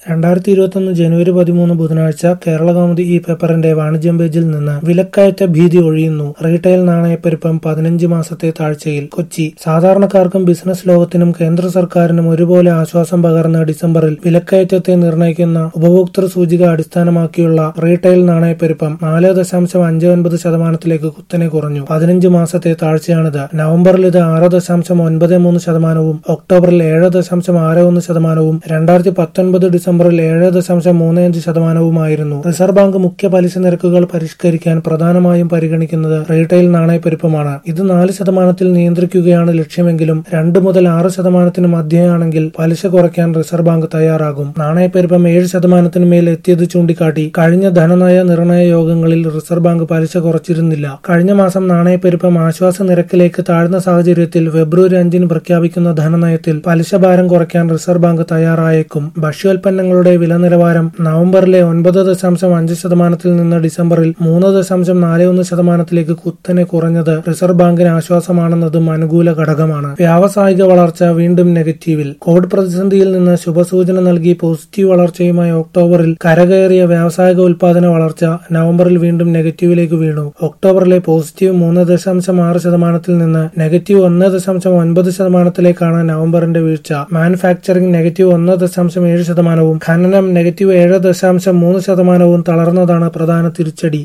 രണ്ടായിരത്തി ഇരുപത്തൊന്ന് ജനുവരി പതിമൂന്ന് ബുധനാഴ്ച കേരളകൗമുദി ഈ പേപ്പറിന്റെ വാണിജ്യം പേജിൽ നിന്ന് വിലക്കയറ്റ ഭീതി ഒഴിയുന്നു റീറ്റെയിൽ നാണയപ്പെരുപ്പം പതിനഞ്ച് മാസത്തെ താഴ്ചയിൽ കൊച്ചി സാധാരണക്കാർക്കും ബിസിനസ് ലോകത്തിനും കേന്ദ്ര സർക്കാരിനും ഒരുപോലെ ആശ്വാസം പകർന്ന ഡിസംബറിൽ വിലക്കയറ്റത്തെ നിർണ്ണയിക്കുന്ന ഉപഭോക്തൃ സൂചിക അടിസ്ഥാനമാക്കിയുള്ള റീറ്റെയിൽ നാണയപ്പെരുപ്പം നാല് ദശാംശം അഞ്ച് ഒൻപത് ശതമാനത്തിലേക്ക് കുത്തനെ കുറഞ്ഞു പതിനഞ്ച് മാസത്തെ താഴ്ചയാണിത് നവംബറിൽ ഇത് ആറ് ദശാംശം ഒൻപത് മൂന്ന് ശതമാനവും ഒക്ടോബറിൽ ഏഴ് ദശാംശം ആറ് ഒന്ന് ശതമാനവും രണ്ടായിരത്തി പത്തൊൻപത് ഡിസംബറിൽ ഏഴ് ദശാംശം മൂന്ന് അഞ്ച് ശതമാനവുമായിരുന്നു റിസർവ് ബാങ്ക് മുഖ്യ പലിശ നിരക്കുകൾ പരിഷ്കരിക്കാൻ പ്രധാനമായും പരിഗണിക്കുന്നത് റീറ്റെയിൽ നാണയപ്പെരുപ്പമാണ് ഇത് നാല് ശതമാനത്തിൽ നിയന്ത്രിക്കുകയാണ് ലക്ഷ്യമെങ്കിലും രണ്ട് മുതൽ ആറ് ശതമാനത്തിന് മധ്യയാണെങ്കിൽ പലിശ കുറയ്ക്കാൻ റിസർവ് ബാങ്ക് തയ്യാറാകും നാണയപ്പെരുപ്പം ഏഴ് ശതമാനത്തിന് മേൽ എത്തിയത് ചൂണ്ടിക്കാട്ടി കഴിഞ്ഞ ധനനയ നിർണയ യോഗങ്ങളിൽ റിസർവ് ബാങ്ക് പലിശ കുറച്ചിരുന്നില്ല കഴിഞ്ഞ മാസം നാണയപ്പെരുപ്പം ആശ്വാസ നിരക്കിലേക്ക് താഴ്ന്ന സാഹചര്യത്തിൽ ഫെബ്രുവരി അഞ്ചിന് പ്രഖ്യാപിക്കുന്ന ധനനയത്തിൽ പലിശ ഭാരം കുറയ്ക്കാൻ റിസർവ് ബാങ്ക് തയ്യാറായേക്കും ഭക്ഷ്യോൽപ്പന്നങ്ങളുടെ വില നിലവാരം നവംബറിലെ ഒൻപത് ദശാംശം അഞ്ച് ശതമാനത്തിൽ നിന്ന് ഡിസംബറിൽ മൂന്ന് ദശാംശം നാല് ഒന്ന് ശതമാനത്തിലേക്ക് കുത്തനെ കുറഞ്ഞത് റിസർവ് ബാങ്കിന് ആശ്വാസമാണെന്നതും അനുകൂല ഘടകമാണ് വ്യാവസായിക വളർച്ച വീണ്ടും നെഗറ്റീവിൽ കോവിഡ് പ്രതിസന്ധിയിൽ നിന്ന് ശുഭസൂചന നൽകി പോസിറ്റീവ് വളർച്ചയുമായി ഒക്ടോബറിൽ കരകയറിയ വ്യാവസായിക ഉൽപാദന വളർച്ച നവംബറിൽ വീണ്ടും നെഗറ്റീവിലേക്ക് വീണു ഒക്ടോബറിലെ പോസിറ്റീവ് മൂന്ന് ദശാംശം ആറ് ശതമാനത്തിൽ നിന്ന് നെഗറ്റീവ് ഒന്ന് ദശാംശം ഒൻപത് ശതമാനത്തിലേക്കാണ് നവംബറിന്റെ വീഴ്ച മാനുഫാക്ചറിംഗ് നെഗറ്റീവ് ഒന്ന് ദശാംശം ഏഴ് ശതമാനവും ഖനനം നെഗറ്റീവ് ഏഴ് ദശാംശം മൂന്ന് ശതമാനവും തളർന്നതാണ് പ്രധാന തിരിച്ചടി